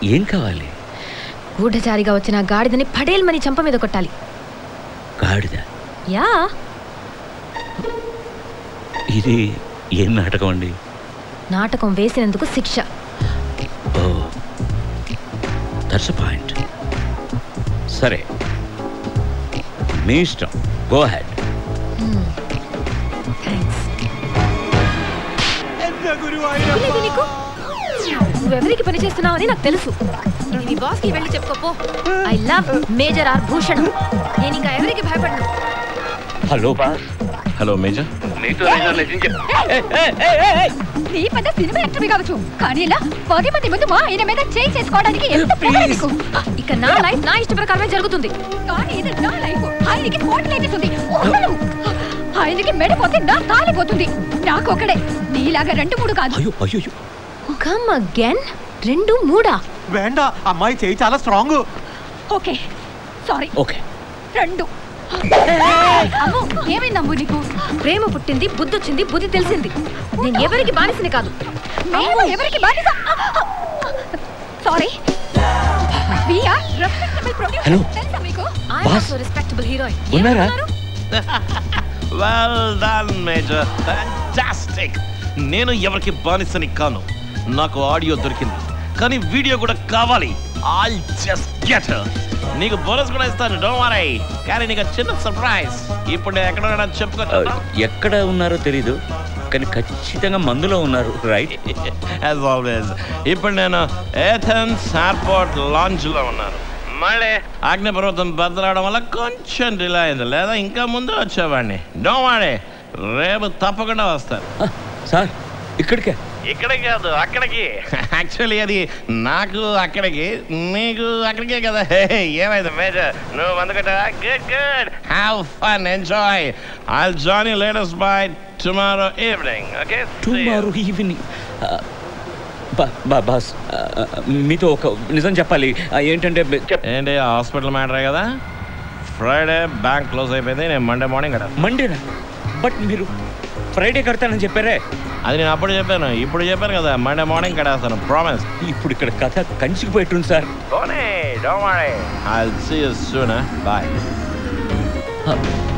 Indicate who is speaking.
Speaker 1: ఏం కావాలి
Speaker 2: గూఢచారిగా వచ్చిన ఆ గాడిదని పడేల్మని చంప మీద కొట్టాలి
Speaker 1: గాడిద
Speaker 2: యా
Speaker 1: ఇది ఏం నాటకం అండి
Speaker 2: నాటకం వేసినందుకు శిక్ష
Speaker 1: ఓ దట్స్ పాయింట్ సరే మీ ఇష్టం గో హెడ్
Speaker 2: థ్యాంక్స్ తెలియదు నీకు నువ్వెవరికి పని చేస్తున్నావని నాకు తెలుసు ఇది మీ బాస్కి వెళ్ళి చెప్పుకోపో I love major R Bhushan నేను ఇంకా ఎవరికి భయపడను
Speaker 1: హలో బాస్
Speaker 3: హలో మేజర్
Speaker 1: మీతో
Speaker 4: నీ పెద్ద సినిమా యాక్టర్ కావచ్చు కానీ ఇలా పది మంది ముందు మా ఆయన మీద చేయి చేసుకోవడానికి ఎంత పొగరు నీకు
Speaker 2: ఇక నా లైఫ్ నా ఇష్ట ప్రకారమే జరుగుతుంది
Speaker 4: కానీ ఇది నా లైఫ్ ఆయనకి స్పాట్ లైట్ ఉంది వదలు. ఆయనకి మెడపోతే నా తాళి పోతుంది నాకు ఒకడే నీలాగా రెండు మూడు కాదు
Speaker 1: అయ్యో అయ్యో
Speaker 2: కమ్ అగైన్ రెండు మూడా
Speaker 5: వేండ అమ్మాయి చేయి చాలా స్ట్రాంగ్
Speaker 4: ఓకే సారీ
Speaker 1: ఓకే
Speaker 4: రెండు అమ్మో ఏమైందమ్ము నీకు
Speaker 2: ప్రేమ పుట్టింది బుద్ధి వచ్చింది బుద్ధి తెలిసింది నేను ఎవరికి బానిసని కాదు
Speaker 4: మేము ఎవరికి బాధ్యత sorry we are respectable producer
Speaker 1: Hello.
Speaker 4: తెలుసా మీకు
Speaker 2: I
Speaker 1: Boss.
Speaker 2: also respectable heroine.
Speaker 1: ఉన్నారా?
Speaker 2: ఏమంటున్నారు?
Speaker 3: వెల్ డన్ మేజర్ ఫ్యాంటాస్టిక్ నేను ఎవరికి బానిసని కాను నాకు ఆడియో దొరికింది కానీ వీడియో కూడా కావాలి ఐ జస్ట్ గెట్ నీకు బోనస్ కూడా ఇస్తాను డోంట్ వరీ కానీ నీకు చిన్న సర్ప్రైజ్ ఇప్పుడు నేను ఎక్కడ ఉన్నానో
Speaker 1: ఆ,
Speaker 3: చెప్పుకో
Speaker 1: ఎక్కడ ఉన్నారో తెలీదు కానీ ఖచ్చితంగా మందులో ఉన్నారు రైట్
Speaker 3: యాజ్ ఆల్వేస్ ఇప్పుడు నేను ఏథెన్స్ ఎయిర్పోర్ట్ లాంచ్ లో ఉన్నాను మళ్ళీ అగ్నిపర్వతం బద్దలవడం వల్ల కొంచెం డిలే అయింది లేదా ఇంకా ముందు వచ్చేవాడిని డో వాడే రేపు తప్పకుండా వస్తాను
Speaker 1: సార్ ఇక్కడికే
Speaker 3: ఇక్కడికి కాదు అక్కడికి యాక్చువల్లీ అది నాకు అక్కడికి నీకు అక్కడికే కదా హే, ఏమైంది మేజర్ నువ్వు అందుకట good good have fun enjoy I join you latest bye tomorrow evening okay
Speaker 1: tomorrow evening boss ఆ, ఆ, మీతో ఒక నిజం చెప్పాలి ఆ, ఏంటంటే చెప్-
Speaker 3: ఏంటి హాస్పిటల్ మ్యాటరే కదా ఫ్రైడే బ్యాంక్ క్లోజ్ అయిపోయింది నేను మండే మార్నింగ్ కదా
Speaker 1: మండేనా బట్ మీరు ఫ్రైడే కడతానని చెప్పారే
Speaker 3: అది నేను అప్పుడు చెప్పాను ఇప్పుడు చెప్పాను కదా మండే మార్నింగ్ కడేస్తాను ప్రామిస్
Speaker 1: ఇప్పుడు ఇక్కడ కథ కంచికిపోయిట్టుంది సార్
Speaker 3: పోనీ don't worry I will see you soon bye
Speaker 1: ఆ,